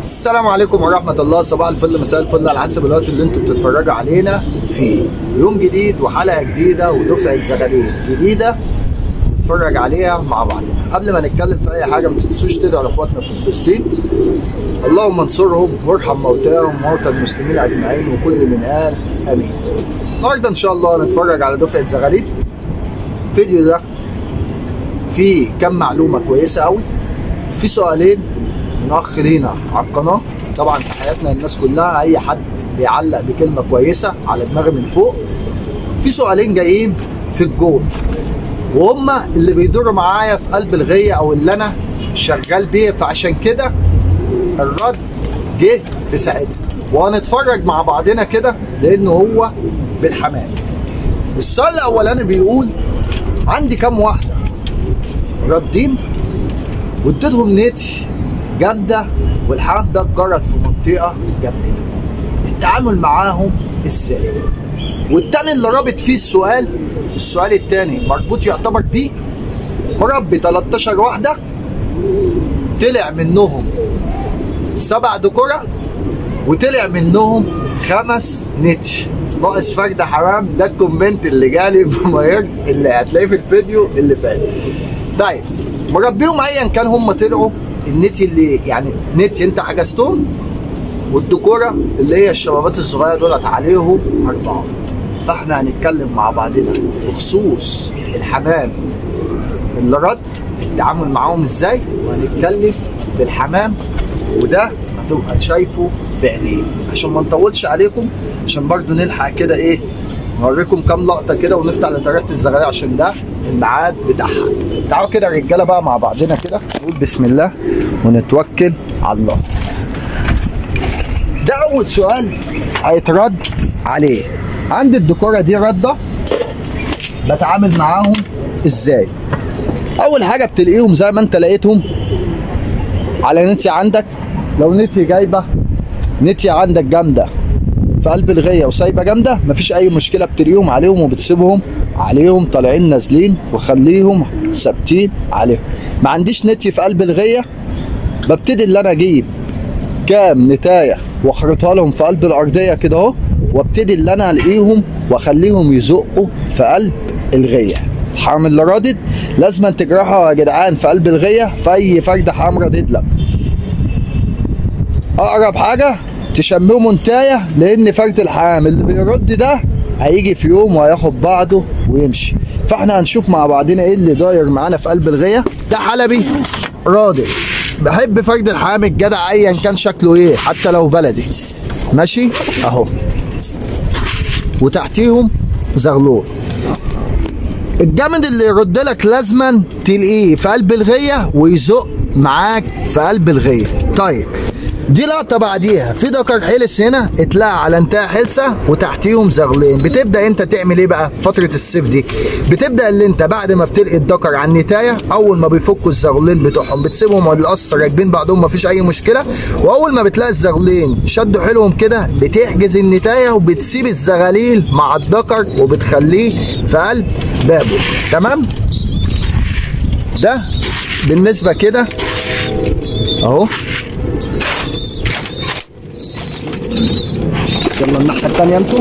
السلام عليكم ورحمة الله صباح الفل مساء الفل على حسب الوقت اللي انتوا بتتفرجوا علينا فيه يوم جديد وحلقة جديدة ودفعة زغالين جديدة نتفرج عليها مع بعضنا قبل ما نتكلم في أي حاجة ما تنسوش تدعوا لإخواتنا في فلسطين اللهم انصرهم وارحم موتاهم وموتى المسلمين أجمعين وكل من قال آمين النهارده إن شاء الله هنتفرج على دفعة زغالين الفيديو ده فيه كم معلومة كويسة قوي في سؤالين من اخ لينا على القناه طبعا تحياتنا للناس كلها اي حد بيعلق بكلمه كويسه على دماغي من فوق في سؤالين جايين في الجول وهم اللي بيدوروا معايا في قلب الغيه او اللي انا شغال بيه فعشان كده الرد جه في ساعتها وهنتفرج مع بعضنا كده لانه هو بالحمام السؤال الاولاني بيقول عندي كام واحده ردين واديتهم نتي جامده والحمام ده اتجرد في منطقه جنبنا التعامل معاهم ازاي والتاني اللي رابط فيه السؤال السؤال التاني مربوط يعتبر بيه مربي 13 واحده طلع منهم سبع دكرة وطلع منهم خمس نتش ناقص فرد حمام ده الكومنت اللي جالي بمير اللي هتلاقيه في الفيديو اللي فات طيب مربيهم ايا كان هم طلعوا النتي اللي يعني نتي انت حجزتهم والدكوره اللي هي الشبابات الصغيره دولت عليهم اربعه فاحنا هنتكلم مع بعضنا بخصوص الحمام اللي رد التعامل معاهم ازاي وهنتكلم في الحمام وده هتبقى شايفه بعينيه عشان ما نطولش عليكم عشان برضو نلحق كده ايه نوريكم كام لقطه كده ونفتح لدرجه الزغاليه عشان ده الميعاد بتاعها تعالوا كده الرجاله بقى مع بعضنا كده نقول بسم الله ونتوكل على الله ده اول سؤال هيترد عليه عند الدكوره دي رده بتعامل معاهم ازاي اول حاجه بتلاقيهم زي ما انت لقيتهم على نتي عندك لو نتي جايبه نتي عندك جامده في قلب الغيه وسايبه جامده مفيش اي مشكله بتريهم عليهم وبتسيبهم عليهم طالعين نازلين وخليهم ثابتين عليهم ما عنديش نتي في قلب الغيه ببتدي اللي انا اجيب كام نتايه واخرطها لهم في قلب الارضيه كده اهو وابتدي اللي انا الاقيهم واخليهم يزقوا في قلب الغيه الحرام اللي رادد لازم تجرحها يا جدعان في قلب الغيه في اي فرد حرام رادد لك اقرب حاجه تشمموا منتايه لان فرد الحرام اللي بيرد ده هيجي في يوم وهياخد بعضه ويمشي فاحنا هنشوف مع بعضنا ايه اللي داير معانا في قلب الغيه ده حلبي راضي بحب فرد الحرام الجدع ايا كان شكله ايه حتى لو بلدي ماشي اهو وتحتيهم زغلول الجامد اللي يرد لك لازما تلاقيه في قلب الغيه ويزق معاك في قلب الغيه طيب دي لقطه بعديها في دكر حلس هنا اتلقى على انتهى حلسه وتحتيهم زغلين بتبدا انت تعمل ايه بقى في فتره الصيف دي بتبدا اللي انت بعد ما بتلقي الدكر على النتايه اول ما بيفكوا الزغلين بتوعهم بتسيبهم القص راكبين بعضهم مفيش اي مشكله واول ما بتلاقي الزغلين شدوا حيلهم كده بتحجز النتايه وبتسيب الزغاليل مع الدكر وبتخليه في قلب بابه تمام ده بالنسبه كده اهو يلا الناحيه الثانيه انتوا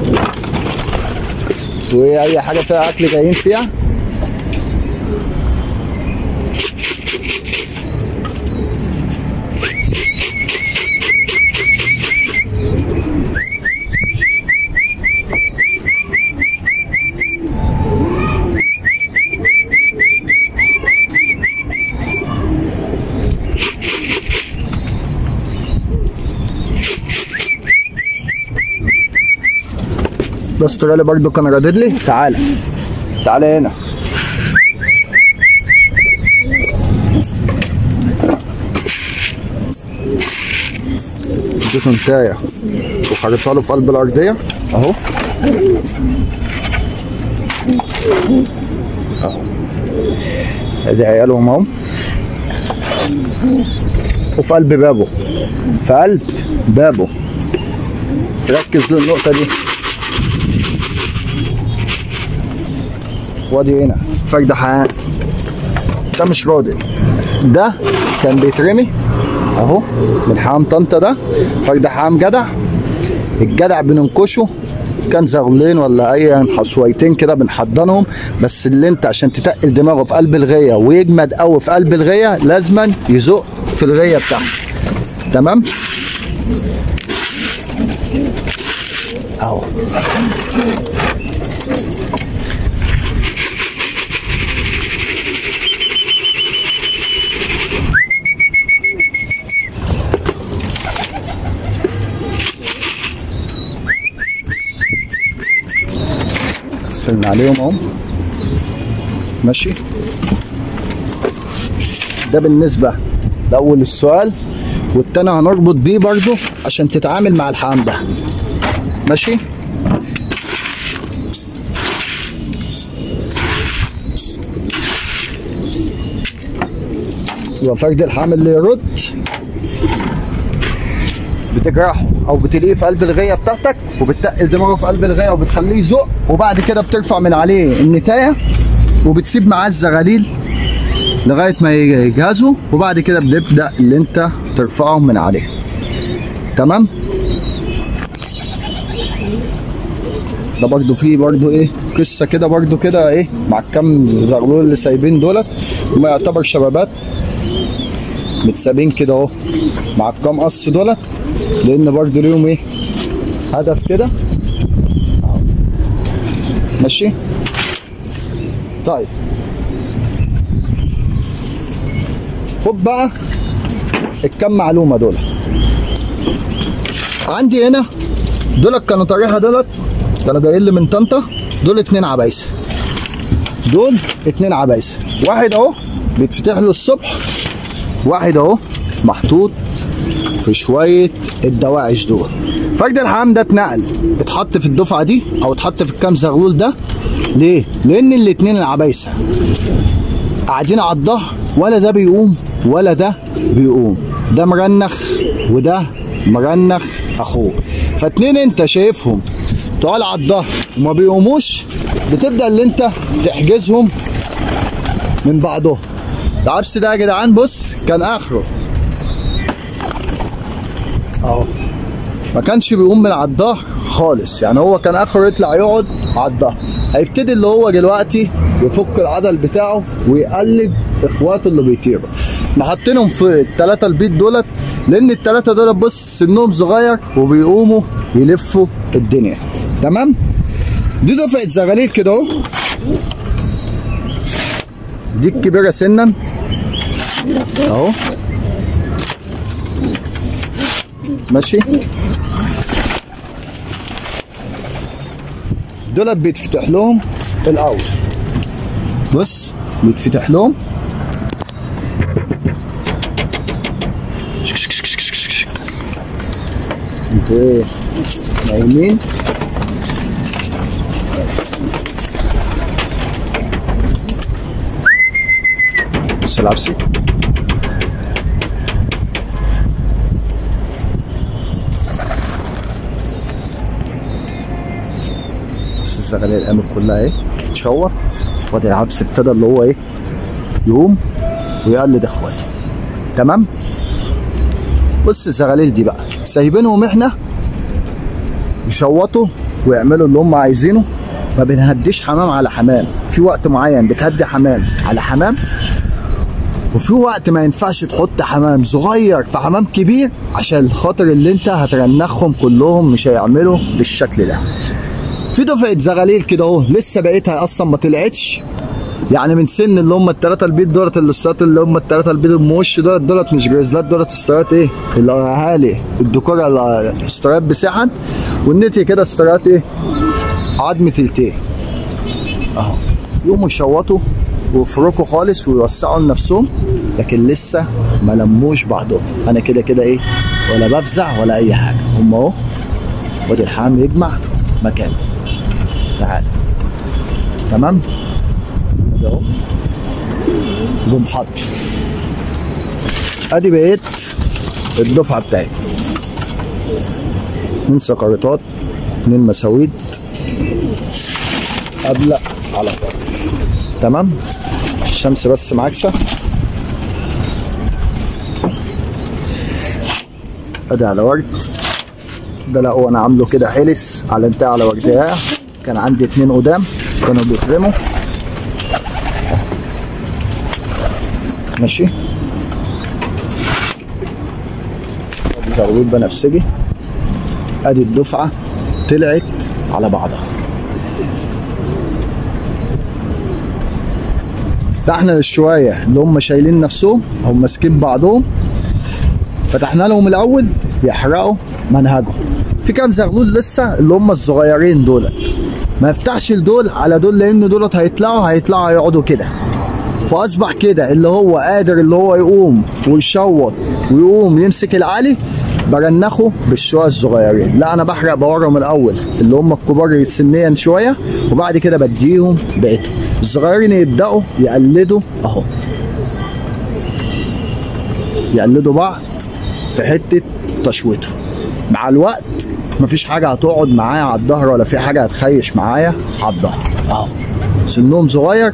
واي حاجه فيها اكل جايين فيها ده استرالي برضو كان رادد لي تعالى تعالى هنا اديته انتايه وخرطها له في قلب الارضيه اهو اهو ادي عيالهم اهو وفي قلب بابه في قلب بابه ركز للنقطه دي وادي هنا فرد حقان ده مش راضي ده كان بيترمي اهو من حمام طنطا ده فرد حمام جدع الجدع بننكشه كان زغلين ولا اي حصويتين كده بنحضنهم بس اللي انت عشان تتقل دماغه في قلب الغيه ويجمد قوي في قلب الغيه لازما يزق في الغيه بتاعته تمام اهو قفلنا عليهم اهو ماشي ده بالنسبة لأول السؤال والتاني هنربط بيه برضو عشان تتعامل مع الحمام ده ماشي يبقى فرد الحمام اللي يرد بتجرحه او بتلاقيه في قلب الغيه بتاعتك وبتقل دماغه في قلب الغيه وبتخليه يزق وبعد كده بترفع من عليه النتايه وبتسيب معاه الزغاليل لغايه ما يجهزوا وبعد كده بتبدا اللي انت ترفعهم من عليه تمام ده برضو فيه برضو ايه قصه كده برضو كده ايه مع الكام زغلول اللي سايبين دولت هما يعتبر شبابات متسابين كده اهو مع الكام قص دولت لان برضو ليهم ايه هدف كده أهو. ماشي طيب خد بقى الكام معلومه دول عندي هنا دولت كانوا طريقها دولت كانوا جايين لي من طنطا دول اتنين عبايسه دول اتنين عبايسه واحد اهو بيتفتح له الصبح واحد اهو محطوط في شويه الدواعش دول فرد الحمام ده اتنقل اتحط في الدفعه دي او اتحط في الكام زغلول ده ليه؟ لان الاتنين العبايسه قاعدين على الظهر ولا ده بيقوم ولا ده بيقوم ده مرنخ وده مرنخ اخوه فاتنين انت شايفهم تقال على الظهر وما بيقوموش بتبدا اللي انت تحجزهم من بعضهم العبس ده يا جدعان بص كان اخره اهو ما كانش بيقوم من على الظهر خالص يعني هو كان اخره يطلع يقعد على الظهر هيبتدي اللي هو دلوقتي يفك العضل بتاعه ويقلد اخواته اللي بيطيروا احنا حاطينهم في الثلاثه البيت دولت لان الثلاثه دولت بص سنهم صغير وبيقوموا يلفوا الدنيا تمام دي دفعه زغاليل كده اهو دي الكبيره سنا اهو ماشي دولت بيتفتح لهم الاول بص بيتفتح لهم انتوا ايه نايمين بص العبسي بص الزغالية قامت كلها ايه تشوط وادي العبس ابتدى اللي هو ايه يقوم ويقلد اخواته تمام بص الزغاليل دي بقى سايبينهم احنا يشوطوا ويعملوا اللي هم عايزينه ما بنهديش حمام على حمام في وقت معين بتهدي حمام على حمام وفي وقت ما ينفعش تحط حمام صغير في حمام كبير عشان خاطر اللي انت هترنخهم كلهم مش هيعملوا بالشكل ده في دفعه زغاليل كده اهو لسه بقيتها اصلا ما طلعتش يعني من سن اللي هم الثلاثه البيض دولت الاسترات اللي هم الثلاثه البيض الموش دولت دولت مش جريزلات دولت استرات ايه الاهالي الدكوره الاسترات بسحن والنتي كده استرات ايه عظم تلتين اهو يقوموا يشوطوا ويفركوا خالص ويوسعوا لنفسهم لكن لسه ما لموش بعضهم انا كده كده ايه ولا بفزع ولا اي حاجه هم اهو وادي الحام يجمع مكانه تعال تمام ادي اهو قوم حط ادي بقيت الدفعه بتاعتي اتنين سكرتات اتنين مساويد ابلق على طول تمام الشمس بس معاكسه ادي على ورد ده لقوا انا عامله كده حلس علمتها على وردها كان عندي اتنين قدام كانوا بيترموا ماشي ادي زغلول بنفسجي ادي الدفعه طلعت على بعضها فتحنا للشويه اللي هم شايلين نفسهم هم ماسكين بعضهم فتحنا لهم الاول يحرقوا منهجهم في كام زغلول لسه اللي هم الصغيرين دولت ما يفتحش لدول على دول لان دولت هيطلعوا هيطلعوا يقعدوا كده فاصبح كده اللي هو قادر اللي هو يقوم ويشوط ويقوم يمسك العالي برنخه بالشوية الصغيرين لا انا بحرق بورهم الاول اللي هم الكبار سنيا شويه وبعد كده بديهم بقيتهم الصغيرين يبداوا يقلدوا اهو يقلدوا بعض في حته تشويته مع الوقت مفيش حاجه هتقعد معايا على الظهر ولا في حاجه هتخيش معايا على الظهر اهو سنهم صغير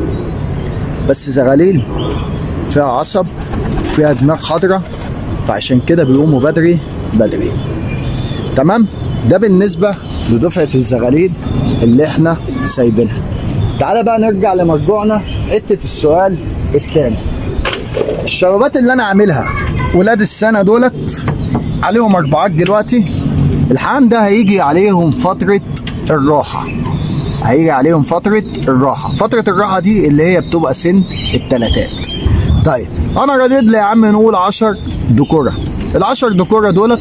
بس زغاليل فيها عصب فيها دماغ خضراء فعشان كده بيقوموا بدري بدري تمام ده بالنسبه لدفعه الزغاليل اللي احنا سايبينها تعالى بقى نرجع لمرجوعنا حته السؤال الثاني الشرابات اللي انا عاملها ولاد السنه دولت عليهم اربعات دلوقتي الحام ده هيجي عليهم فتره الراحه هيجي عليهم فترة الراحة فترة الراحة دي اللي هي بتبقى سن التلاتات طيب انا رديت لي يا عم نقول 10 دكورة العشر دكورة دولت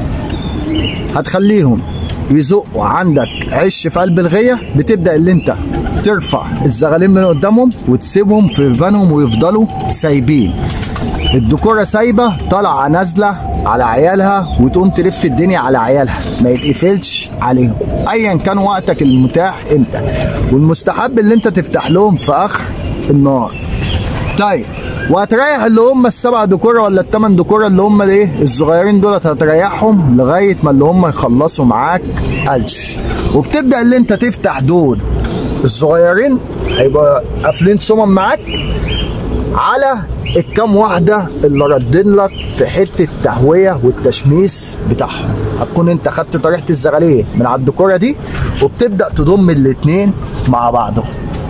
هتخليهم يزقوا عندك عش في قلب الغية بتبدأ اللي انت ترفع الزغالين من قدامهم وتسيبهم في بيبانهم ويفضلوا سايبين الدكورة سايبة طالعة نازلة على عيالها وتقوم تلف الدنيا على عيالها ما يتقفلش عليهم ايا كان وقتك المتاح امتى والمستحب اللي انت تفتح لهم في اخر النهار طيب وهتريح اللي هم السبع دكوره ولا الثمان دكوره اللي هم الايه الصغيرين دولت هتريحهم لغايه ما اللي هم يخلصوا معاك قلش وبتبدا اللي انت تفتح دول الصغيرين هيبقى قافلين سمم معاك على الكام واحدة اللي ردين لك في حتة التهوية والتشميس بتاعهم هتكون انت خدت طريقة الزغالية من على الدكورة دي وبتبدأ تضم الاتنين مع بعضهم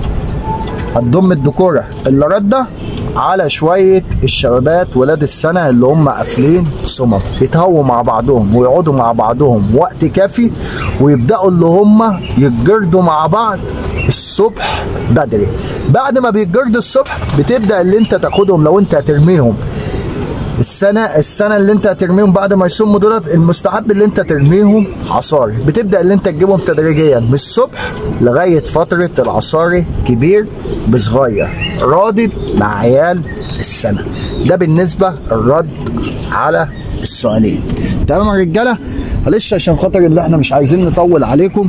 هتضم الدكورة اللي ردة على شوية الشبابات ولاد السنة اللي هم قافلين صمم يتهووا مع بعضهم ويقعدوا مع بعضهم وقت كافي ويبدأوا اللي هم يتجردوا مع بعض الصبح بدري بعد ما بيتجردوا الصبح بتبدأ اللي انت تاخدهم لو انت هترميهم السنة السنة اللي انت هترميهم بعد ما يصموا دولت المستحب اللي انت ترميهم عصاري بتبدأ اللي انت تجيبهم تدريجيا من الصبح لغاية فترة العصاري كبير بصغير رادد مع عيال السنة ده بالنسبة الرد على السؤالين تمام يا رجالة معلش عشان خاطر اللي احنا مش عايزين نطول عليكم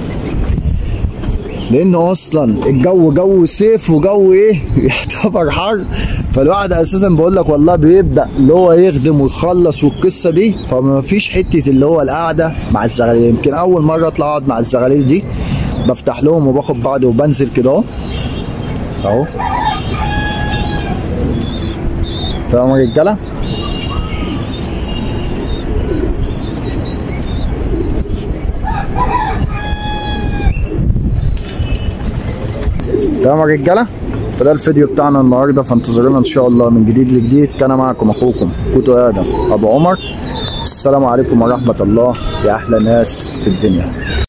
لان اصلا الجو جو صيف وجو ايه يعتبر حر فالواحد اساسا بقول لك والله بيبدا اللي هو يخدم ويخلص والقصه دي فما فيش حته اللي هو القعده مع الزغاليل يمكن اول مره اطلع اقعد مع الزغاليل دي بفتح لهم وباخد بعضي وبنزل كده اهو اهو تمام يا رجاله تمام يا رجاله فده الفيديو بتاعنا النهارده فانتظرونا ان شاء الله من جديد لجديد كان معكم اخوكم كوتو ادم ابو عمر السلام عليكم ورحمه الله يا احلى ناس في الدنيا